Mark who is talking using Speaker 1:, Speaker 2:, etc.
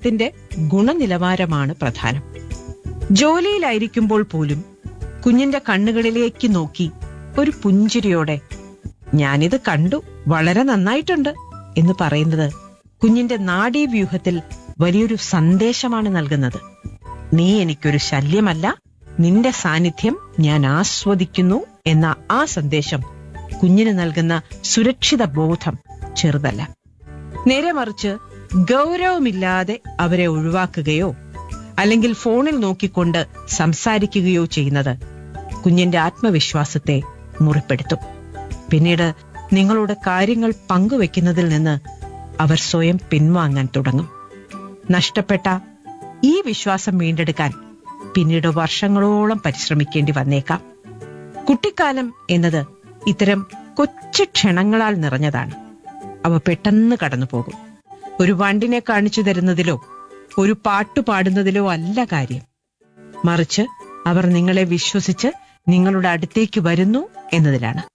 Speaker 1: വിശ്വാസത്തിന്റെ ഗുണനിലവാരമാണ് പ്രധാനം ജോലിയിലായിരിക്കുമ്പോൾ പോലും കുഞ്ഞിന്റെ കണ്ണുകളിലേക്ക് നോക്കി ഒരു പുഞ്ചിരിയോടെ ഞാനിത് കണ്ടു വളരെ നന്നായിട്ടുണ്ട് എന്ന് പറയുന്നത് കുഞ്ഞിന്റെ നാഡീവ്യൂഹത്തിൽ വലിയൊരു സന്ദേശമാണ് നൽകുന്നത് നീ എനിക്കൊരു ശല്യമല്ല നിന്റെ സാന്നിധ്യം ഞാൻ ആസ്വദിക്കുന്നു എന്ന ആ സന്ദേശം കുഞ്ഞിന് നൽകുന്ന സുരക്ഷിത ബോധം ചെറുതല്ല നേരെ മറിച്ച് ഗൗരവമില്ലാതെ അവരെ ഒഴിവാക്കുകയോ അല്ലെങ്കിൽ ഫോണിൽ നോക്കിക്കൊണ്ട് സംസാരിക്കുകയോ ചെയ്യുന്നത് കുഞ്ഞിന്റെ ആത്മവിശ്വാസത്തെ മുറിപ്പെടുത്തും പിന്നീട് നിങ്ങളുടെ കാര്യങ്ങൾ പങ്കുവെക്കുന്നതിൽ നിന്ന് അവർ സ്വയം പിൻവാങ്ങാൻ തുടങ്ങും നഷ്ടപ്പെട്ട ഈ വിശ്വാസം വീണ്ടെടുക്കാൻ പിന്നീട് വർഷങ്ങളോളം പരിശ്രമിക്കേണ്ടി വന്നേക്കാം കുട്ടിക്കാലം എന്നത് ഇത്തരം കൊച്ചു ക്ഷണങ്ങളാൽ നിറഞ്ഞതാണ് അവ പെട്ടെന്ന് കടന്നു പോകും ഒരു വണ്ടിനെ കാണിച്ചു തരുന്നതിലോ ഒരു പാട്ടു പാടുന്നതിലോ അല്ല കാര്യം മറിച്ച് അവർ നിങ്ങളെ വിശ്വസിച്ച് നിങ്ങളുടെ അടുത്തേക്ക് വരുന്നു എന്നതിലാണ്